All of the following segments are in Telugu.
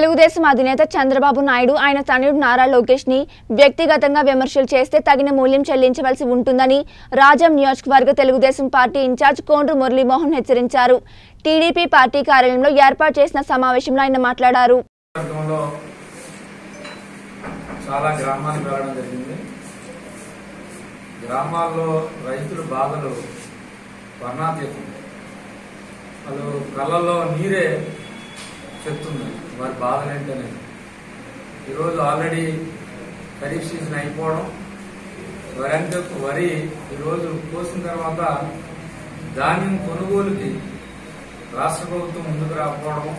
తెలుగుదేశం అధినేత చంద్రబాబు నాయుడు ఆయన తనయుడు నారా లోకేష్ ని వ్యక్తిగతంగా విమర్శలు చేస్తే తగిన మూల్యం చెల్లించవలసి ఉంటుందని రాజం నియోజకవర్గ తెలుగుదేశం పార్టీ ఇన్ఛార్జ్ కోండ్రు మురళీమోహన్ హెచ్చరించారు టీడీపీ పార్టీ కార్యాలయంలో ఏర్పాటు చేసిన సమావేశంలో ఆయన మాట్లాడారు వర్గంలో చాలా గ్రామాలకు వెళ్ళడం జరిగింది గ్రామాల్లో రైతుల బాధలు వర్ణాతీతం వాళ్ళు కళ్ళల్లో నీరే చెప్తుంది వారి బాధలు ఏంటనే ఈరోజు ఆల్రెడీ ఖరీఫ్ సీజన్ అయిపోవడం వరి అంటే వరి ఈరోజు కోసిన తర్వాత ధాన్యం కొనుగోలుకి రాష్ట్ర ప్రభుత్వం ముందుకు రాకపోవడం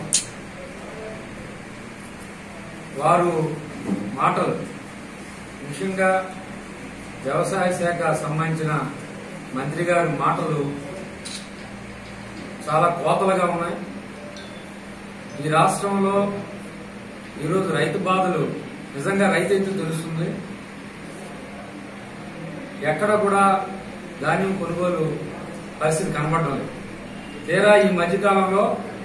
వారు మాటలు ముఖ్యంగా వ్యవసాయ శాఖ సంబంధించిన మంత్రి గారి మాటలు చాలా కోతలుగా ఉన్నాయి ఈ రాష్ట్రంలో ఈరోజు రైతు బాధలు నిజంగా రైతు అయితే తెలుస్తుంది ఎక్కడ కూడా ధాన్యం కొనుగోలు పరిస్థితి కనబడడం లేదు తీరా ఈ మధ్యకాలంలో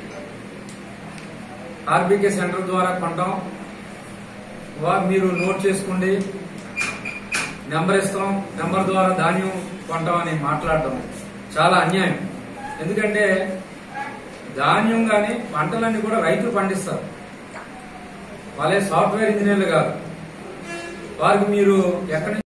ఆర్బీకే సెంటర్ ద్వారా కొంటాం వా- మీరు నోట్ చేసుకోండి నెంబర్ ఇస్తాం నెంబర్ ద్వారా ధాన్యం కొంటామని మాట్లాడటం చాలా అన్యాయం ఎందుకంటే ధాన్యం గాని పంటలన్నీ కూడా రైతులు పండిస్తారు వాళ్ళే సాఫ్ట్వేర్ ఇంజనీర్లు కాదు వారికి మీరు ఎక్కడి